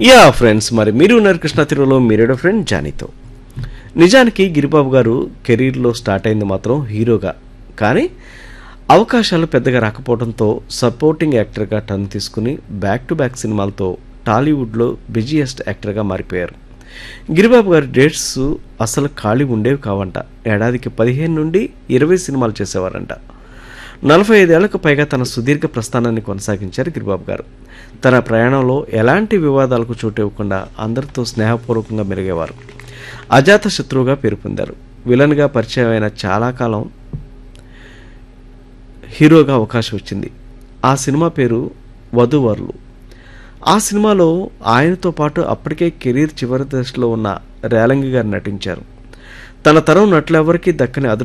yeah friends మరి మీరు ఉన్నారు కృష్ణ తిరువలో మీరేడో ఫ్రెండ్ జానీతో నిజానికి గిరిబాబు గారు కెరీర్లో స్టార్ట్ అయింది మాత్రం హీరోగా కానీ అవకాశాలు పెద్దగా రాకపోవడంతో సపోర్టింగ్ యాక్టర్గా టర్న్ తీసుకుని బ్యాక్ టు బ్యాక్ సినిమాలతో టాలీవుడ్లో బిజీయెస్ట్ యాక్టర్గా మారిపోయారు గిరిబాబు గారి డేట్స్ అసలు ఖాళీ ఉండేవి కావంట ఏడాదికి పదిహేను నుండి ఇరవై సినిమాలు చేసేవారంట నలభై ఐదేళ్లకు పైగా తన సుదీర్ఘ ప్రస్థానాన్ని కొనసాగించారు గిరిబాబు గారు తన ప్రయాణంలో ఎలాంటి వివాదాలకు చోటివ్వకుండా అందరితో స్నేహపూర్వకంగా మెరిగేవారు అజాత శత్రువుగా పేరు పొందారు విలన్గా పరిచయం అయిన చాలా కాలం హీరోగా అవకాశం వచ్చింది ఆ సినిమా పేరు వధువర్లు ఆ సినిమాలో ఆయనతో పాటు అప్పటికే కెరీర్ చివరి దశలో ఉన్న రేలంగి గారు నటించారు తన తరం నటులెవరికీ దక్కని అదృష్టం